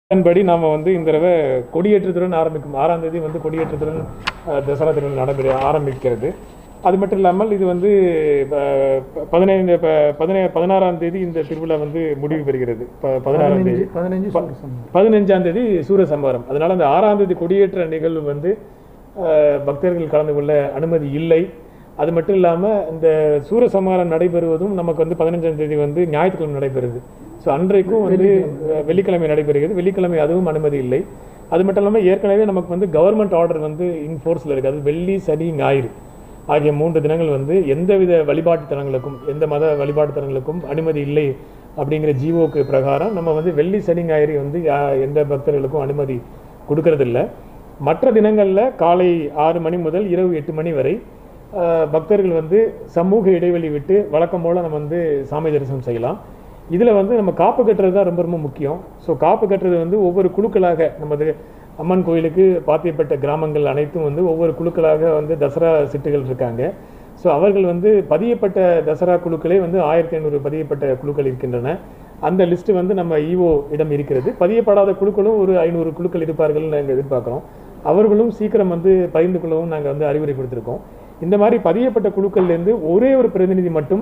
அதன்படி நாம் வந்து இந்த தடவை கொடியேற்றத்துடன் ஆரம்பிக்கும் ஆறாம் தேதி வந்து கொடியேற்றத்துடன் அஹ், தசரா திருவிழா நடைபெற ஆரம்பிக்கிறது அது மட்டும் இல்லாமல் இது வந்து அஹ், ப- பதினைந்து ப- பதினே பதினாறாம் தேதி இந்த திருவிழா வந்து முடிவு பெறுகிறது ப- பதினாறாம் தேதி பதினஞ்சு ப- பதினஞ்சாம் தேதி சூரசம்ஹாரம் அதனால அந்த ஆறாம் தேதி கொடியேற்ற நிகழ்வு வந்து அஹ், பக்தர்கள் கலந்து கொள்ள அனுமதி இல்லை அது மட்டும் இல்லாமல் இந்த சூரசம்ஹாரம் நடைபெறுவதும் நமக்கு வந்து பதினஞ்சாம் தேதி வந்து ஞாயிற்றுக்கிழமை நடைபெறுது ஸோ அன்றைக்கும் வந்து அஹ், வெள்ளிக்கிழமை நடைபெறுகிறது வெள்ளிக்கிழமை அதுவும் அனுமதி இல்லை அது மட்டும் இல்லாமல் ஏற்கனவே நமக்கு வந்து கவர்மெண்ட் ஆர்டர் வந்து இன்ஃபோர்ஸில் இருக்குது அது வெள்ளி சனி ஞாயிறு ஆகிய மூன்று தினங்கள் வந்து எந்தவித வழிபாட்டு தலங்களுக்கும் எந்த மத வழிபாட்டு தலங்களுக்கும் அனுமதி இல்லை அப்படிங்கிற ஜிஓக்கு பிரகாரம் நம்ம வந்து வெள்ளி சனி ஞாயிறு வந்து யா- எந்த பக்தர்களுக்கும் அனுமதி கொடுக்கறதில்ல மற்ற தினங்களில் காலை ஆறு மணி முதல் இரவு எட்டு மணி வரை ஆஹ், பக்தர்கள் வந்து சமூக இடைவெளி விட்டு வழக்கம் போல் நம்ம வந்து சாமி தரிசனம் செய்யலாம் இதில் வந்து நம்ம காப்பு கட்டுறது தான் ரொம்ப ரொம்ப முக்கியம் ஸோ காப்பு கட்டுறது வந்து ஒவ்வொரு குழுக்களாக நமது அம்மன் கோயிலுக்கு பாத்தியப்பட்ட கிராமங்கள் அனைத்தும் வந்து ஒவ்வொரு குழுக்களாக வந்து தசரா சிட்டுகள் இருக்காங்க ஸோ அவர்கள் வந்து பதியப்பட்ட தசரா குழுக்களே வந்து ஆயிரத்தி ஐநூறு பதியப்பட்ட குழுக்கள் இருக்கின்றன அந்த லிஸ்ட் வந்து நம்ம ஈஓ இடம் இருக்கிறது பதியப்படாத குழுக்களும் ஒரு ஐநூறு குழுக்கள் இருப்பார்கள் நாங்கள் எதிர்பார்க்குறோம் அவர்களும் சீக்கிரம் வந்து பகிர்ந்து கொள்ளவும் நாங்கள் வந்து அறிவுரை கொடுத்துருக்கோம் இந்த மாதிரி பதியப்பட்ட குழுக்கள்லேருந்து ஒரே ஒரு பிரதிநிதி மட்டும்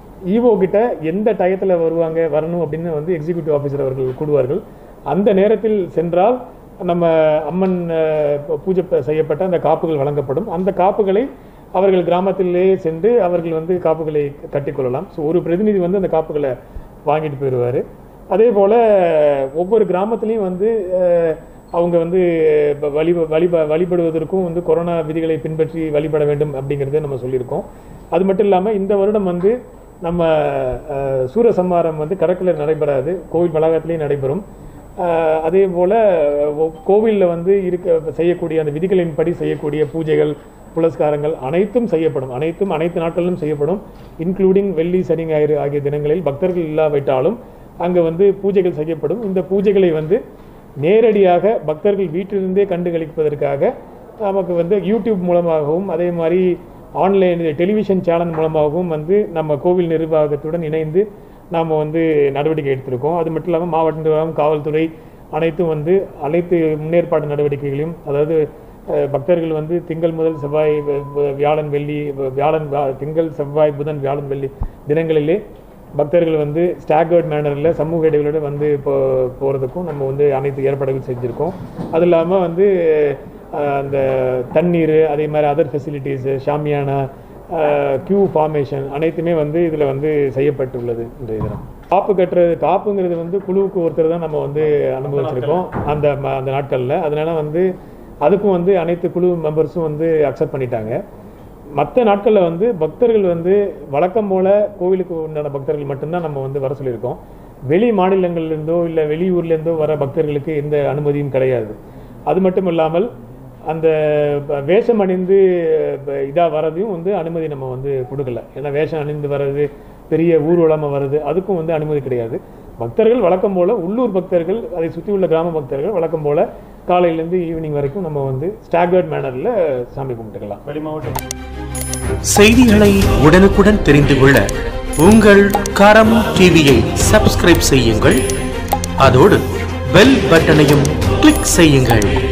ஈஓ கிட்ட எந்த டயத்தில் வருவாங்க வரணும் அப்படின்னு வந்து எக்ஸிக்யூட்டிவ் ஆஃபீஸர் அவர்கள் கூடுவார்கள் அந்த நேரத்தில் சென்றால் நம்ம அம்மன் அஹ், பூஜை ப- செய்யப்பட்ட அந்த காப்புகள் வழங்கப்படும் அந்த காப்புகளை அவர்கள் கிராமத்திலே சென்று அவர்கள் வந்து காப்புகளை கட்டிக்கொள்ளலாம் ஸோ ஒரு பிரதிநிதி வந்து அந்த காப்புகளை வாங்கிட்டு போயிடுவார் அதே போல் ஒவ்வொரு கிராமத்துலேயும் வந்து அஹ், அவங்க வந்து ப- வழி வழிப வழிபடுவதற்கும் வந்து கொரோனா விதிகளை பின்பற்றி வழிபட வேண்டும் அப்படிங்கிறத நம்ம சொல்லியிருக்கோம் அது மட்டும் இல்லாமல் இந்த வருடம் வந்து நம்ம அஹ், சூரசம்ஹாரம் வந்து கடற்கரை நடைபெறாது கோவில் வளாகத்திலேயே நடைபெறும் அஹ், அதே போல் கோவிலில் வந்து இருக்க செய்யக்கூடிய அந்த விதிகளின்படி செய்யக்கூடிய பூஜைகள் புலஸ்காரங்கள் அனைத்தும் செய்யப்படும் அனைத்தும் அனைத்து நாட்களிலும் செய்யப்படும் இன்க்ளூடிங் வெள்ளி சனி ஞாயிறு ஆகிய தினங்களில் பக்தர்கள் இல்லாவிட்டாலும் அங்கே வந்து பூஜைகள் செய்யப்படும் இந்த பூஜைகளை வந்து நேரடியாக பக்தர்கள் வீட்டிலிருந்தே கண்டுகளிப்பதற்காக நமக்கு வந்து யூடியூப் மூலமாகவும் அதே மாதிரி ஆன்லைன் டெலிவிஷன் சேனல் மூலமாகவும் வந்து நம்ம கோவில் நிர்வாகத்துடன் இணைந்து நாம் வந்து நடவடிக்கை எடுத்திருக்கோம் அது மட்டும் இல்லாமல் மாவட்ட நிர்வாகம் காவல்துறை அனைத்தும் வந்து அனைத்து முன்னேற்பாடு நடவடிக்கைகளையும் அதாவது அஹ், பக்தர்கள் வந்து திங்கள் முதல் செவ்வாய் வ- வ- வியாழன் வெள்ளி வ- வியாழன் வா- திங்கள் செவ்வாய் புதன் வியாழன் வெள்ளி தினங்களிலே பக்தர்கள் வந்து ஸ்டாகர்ட் மேனரில் சமூக இடைவெளியோட வந்து இப்போ போகிறதுக்கும் நம்ம வந்து அனைத்து ஏற்பாடுகள் செஞ்சுருக்கோம் அது இல்லாமல் வந்து அஹ், அந்த தண்ணீர் அதே மாதிரி other facilities shamiana queue formation அனைத்துமே வந்து இதில் வந்து செய்யப்பட்டுள்ளது இந்த இதில் காப்பு கட்டுறது காப்புங்கிறது வந்து குழுவுக்கு ஒருத்தர் தான் நம்ம வந்து அனுபவிச்சிருக்கோம் அந்த ம- அந்த நாட்களில் அதனால வந்து அதுக்கும் வந்து அனைத்து குழு மெம்பர்ஸும் வந்து அக்செப்ட் பண்ணிட்டாங்க மற்ற நாட்களில் வந்து பக்தர்கள் வந்து வழக்கம் போல கோவிலுக்கு உண்டான பக்தர்கள் மட்டும்தான் நம்ம வந்து வர சொல்லியிருக்கோம் வெளி மாநிலங்கள்லேருந்தோ இல்லை வெளியூர்லேருந்தோ வர பக்தர்களுக்கு எந்த அனுமதியும் கிடையாது அது மட்டும் இல்லாமல் அந்த ப- வேஷம் அணிந்து இதாக வரதையும் வந்து அனுமதி நம்ம வந்து கொடுக்கல ஏன்னா வேஷம் அணிந்து வர்றது பெரிய ஊர்வலமாக வர்றது அதுக்கும் வந்து அனுமதி கிடையாது பக்தர்கள் வழக்கம் போல உள்ளூர் பக்தர்கள் அதை சுற்றி உள்ள கிராம பக்தர்கள் வழக்கம் போல காலையிலேருந்து ஈவினிங் வரைக்கும் நம்ம வந்து ஸ்டாகர்ட் மேனரில் சாமி கும்பிட்டுக்கலாம் வெளி மாவட்டம் செய்திகளை உடனுக்குடன் தெரிந்து கொள்ள உங்கள் கரம் டிவியை சப்ஸ்கிரைப் செய்யுங்கள் அதோடு பெல் பட்டனையும் கிளிக் செய்யுங்கள்